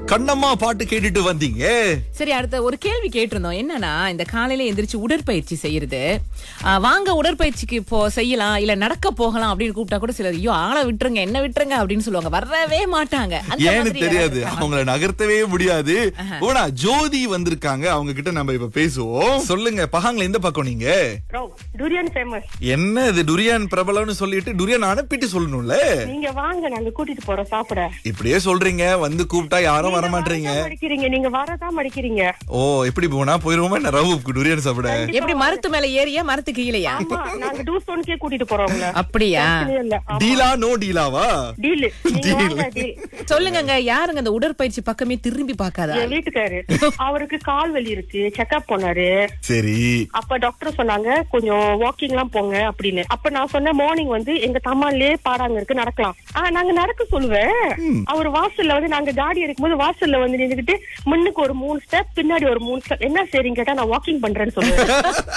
கண்ணம்மா பாட்டு கேட்டுட்டு வந்தீங்க சரி அடுத்த ஒரு கேள்வி கேட்டிருந்தோம் என்னன்னா இந்த காலையில எந்திரிச்சு உடற்பயிற்சி செய்யறது ஆ, வாங்க உடற்பயிற்சிக்கு இப்போ செய்யலாம் இல்ல நடக்க போகலாம் அப்படின்னு கூப்பிட்டா கூட சிலர் ஐயோ ஆளை விட்டுருங்க என்ன விட்டுருங்க அப்படின்னு சொல்லுவாங்க வரவே மாட்டாங்க அந்த ஏன்னு மாதிரி தெரியாது யாராவது அவங்கள நகர்த்தவே முடியாது ஓனா ஜோதி வந்திருக்காங்க அவங்க கிட்ட நம்ம இப்ப பேசுவோம் சொல்லுங்க பகாங்கள எந்த பக்கம் நீங்க டூரியன் ஃபேமஸ் என்ன இது டுரியான் பிரபலம்னு சொல்லிட்டு டுரியான் அனுப்பிட்டு சொல்லணும்ல நீங்க வாங்க நாங்க கூட்டிட்டு போறோம் சாப்பிட இப்படியே சொல்றீங்க வந்து கூப்பிட்டா யாரும் வர மாட்டீங்க வரதான் மடிக்கிறீங்க நீங்க வரதான் மடிக்கிறீங்க ஓ எப்படி போனா போயிருவோமா என்ன ரவுக்கு டுரியான் சாப்பிட எப்படி மரத்து மேல ஏறியா மரத்து கீழயா ஆமா நாங்க டூஸ் ஒன்கே கூட்டிட்டு போறோம் உங்களை அப்படியா பிரச்சனையே இல்ல டீலா நோ டீலாவா டீல் நீங்க வாங்க டீல் சொல்லுங்கங்க யாருங்க அந்த உடற்பயிற்சி பக்கமே திரும்பி பார்க்காதா என் வீட்டுக்காரு அவருக்கு கால் வலி இருக்கு செக்அப் போனாரு சரி அப்ப டாக்டர் சொன்னாங்க கொஞ்சம் வாக்கிங் எல்லாம் போங்க அப்படின்னு அப்ப நான் சொன்னேன் மார்னிங் வந்து எங்க தம்மாலே பாடாங்க இருக்கு நடக்கலாம் ஆஹ் நாங்க நடக்க சொல்லுவேன் அவர் வாசல்ல வந்து நாங்க காடி எடுக்கும்போது வாசல்ல வந்து நின்னுக்கிட்டு முன்னுக்கு ஒரு மூணு ஸ்டெப் பின்னாடி ஒரு மூணு ஸ்டெப் என்ன சரின்னு கேட்டா நான் வாக்கிங் பண்றேன்னு சொல்லுவேன்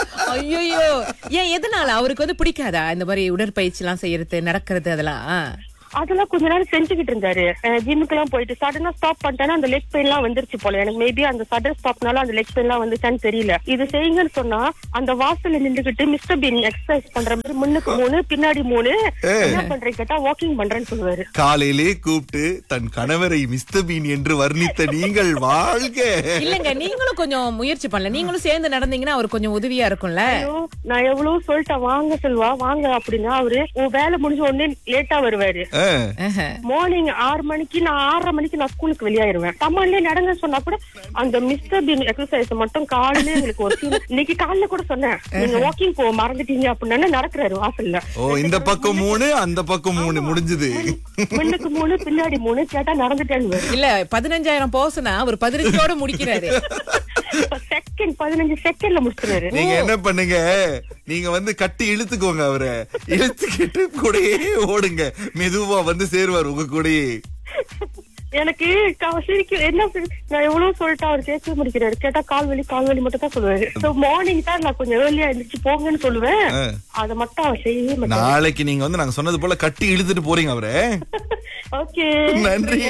ஐயோ ஏன் எதனால அவருக்கு வந்து பிடிக்காதா இந்த மாதிரி உடற்பயிற்சி எல்லாம் செய்யறது நடக்கிறது அதெல்லாம் அதெல்லாம் கொஞ்ச நேரம் செஞ்சுக்கிட்டு இருந்தாரு ஜிம்முக்கு எல்லாம் போயிட்டு சடனா ஸ்டாப் பண்ணிட்டேன்னா அந்த லெக் பெயின் எல்லாம் வந்துருச்சு போல எனக்கு மேபி அந்த சடன் ஸ்டாப்னால அந்த லெக் பெயின் எல்லாம் வந்துச்சான்னு தெரியல இது செய்யுங்கன்னு சொன்னா அந்த வாசல்ல நின்றுகிட்டு மிஸ்டர் பீன் எக்ஸசைஸ் பண்ற மாதிரி முன்னுக்கு மூணு பின்னாடி மூணு என்ன பண்றேன் கேட்டா வாக்கிங் பண்றேன்னு சொல்லுவாரு காலையிலே கூப்பிட்டு தன் கணவரை மிஸ்டர் பீன் என்று வர்ணித்த நீங்கள் வாழ்க இல்லங்க நீங்களும் கொஞ்சம் முயற்சி பண்ணல நீங்களும் சேர்ந்து நடந்தீங்கன்னா அவர் கொஞ்சம் உதவியா இருக்கும்ல ஐயோ, நான் எவ்வளவு சொல்லிட்டேன் வாங்க செல்வா வாங்க அப்படின்னா அவரு உன் வேலை முடிஞ்ச உடனே லேட்டா வருவாரு ஆ, ஆஹா. மார்னிங் ஆறு மணிக்கு நான் ஆறரை மணிக்கு நான் ஸ்கூலுக்கு வெளியாயிருவேன் தமிழ்லயே நடங்க சொன்னா கூட அந்த மிஸ்டர் பீன் எக்ஸசைஸ் மட்டும் காலையில எங்களுக்கு ஒரு scene. இன்னைக்கு காலையில கூட சொன்னேன் நீங்க வாக்கிங் போக மறந்துட்டீங்க அப்படின்னா நடக்கிறாரு வாசல்ல ஓ இந்த பக்கம் மூணு அந்த பக்கம் மூணு முடிஞ்சது முன்னுக்கு மூணு பின்னாடி மூணு கேட்டா நடந்துட்டேன்னு இல்ல பதினஞ்சாயிரம் போசனா அவர் பதினஞ்சோட முடிக்கிறாரு செகண்ட் பதினஞ்சு செகண்ட்ல முடிச்சிருவாரு நீங்க என்ன பண்ணுங்க நீங்க வந்து கட்டி இழுத்துக்கோங்க அவரை இழுத்துக்கிட்டு கூடயே ஓடுங்க மெதுவா வந்து சேருவார் உங்க கூடயே எனக்கு க- சிரிக்க என்ன சிரி- நான் எவ்வளவு சொல்லிட்டு அவர் கேட்க முடிக்கிறாரு கேட்டா கால் வலி கால் வலி மட்டும் தான் சொல்லுவாரு சோ மார்னிங் தான் நான் கொஞ்சம் ஏர்லியா எழுந்திரிச்சு போங்கன்னு சொல்லுவேன் ஆ. அதை மட்டும் அவர் செய்யவே மாட்டாரு நாளைக்கு நீங்க வந்து நாங்க சொன்னது போல கட்டி இழுத்துட்டு போறீங்க அவரை ஓகே நன்றி